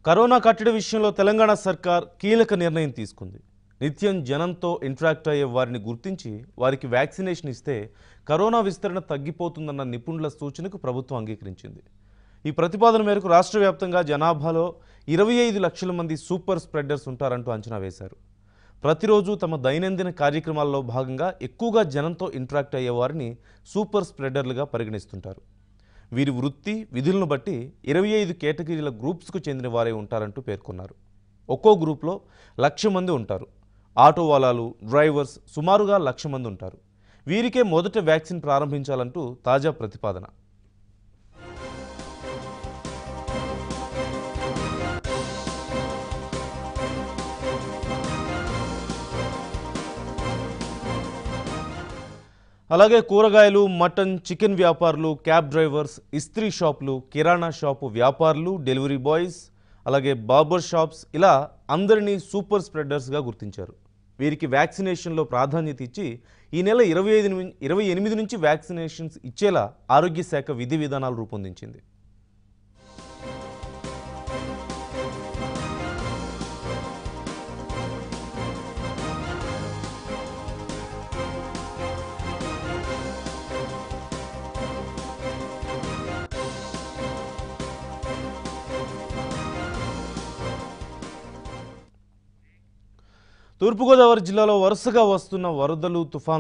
corona కట్టడి విషయంలో తెలంగాణ సర్కార్ కీలక నిర్ణయం తీసుకుంది నిత్యం జనంతో ఇంటరాక్ట్ అయ్యే వారిని గుర్తించి వారికి వ్యాక్సినేషన్ ఇస్తే కరోనా విస్తరణ తగ్గిపోతుందన్న నిపుణుల సూచనకు ప్రభుత్వం అంగీకరించింది ఈ ప్రతిపాదన మేరకు రాష్ట్ర వ్యాప్తంగా జనాభాలో ఇరవై ఐదు లక్షల మంది సూపర్ స్ప్రెడర్స్ ఉంటారంటూ అంచనా వేశారు ప్రతిరోజు తమ దైనందిన కార్యక్రమాల్లో భాగంగా ఎక్కువగా జనంతో ఇంటరాక్ట్ అయ్యే వారిని సూపర్ స్ప్రెడర్లుగా పరిగణిస్తుంటారు వీరి వృత్తి విధులను బట్టి ఇరవై ఐదు కేటగిరీల గ్రూప్స్కు చెందిన వారే ఉంటారంటూ పేర్కొన్నారు ఒక్కో గ్రూప్లో లక్ష మంది ఉంటారు ఆటో వాలాలు డ్రైవర్స్ సుమారుగా లక్ష మంది ఉంటారు వీరికే మొదట వ్యాక్సిన్ ప్రారంభించాలంటూ తాజా ప్రతిపాదన అలాగే కూరగాయలు మటన్ చికెన్ వ్యాపారులు క్యాబ్ డ్రైవర్స్ ఇస్త్రీ షాపులు కిరాణా షాపు వ్యాపారులు డెలివరీ బాయ్స్ అలాగే బార్బర్ షాప్స్ ఇలా అందరినీ సూపర్ స్ప్రెడర్స్గా గుర్తించారు వీరికి వ్యాక్సినేషన్లో ప్రాధాన్యత ఇచ్చి ఈ నెల ఇరవై ఐదు ఇరవై ఎనిమిది నుంచి వ్యాక్సినేషన్స్ ఇచ్చేలా ఆరోగ్య శాఖ విధి విధానాలు రూపొందించింది తూర్పుగోదావరి జిల్లాలో వరుసగా వస్తున్న వరదలు తుఫాన్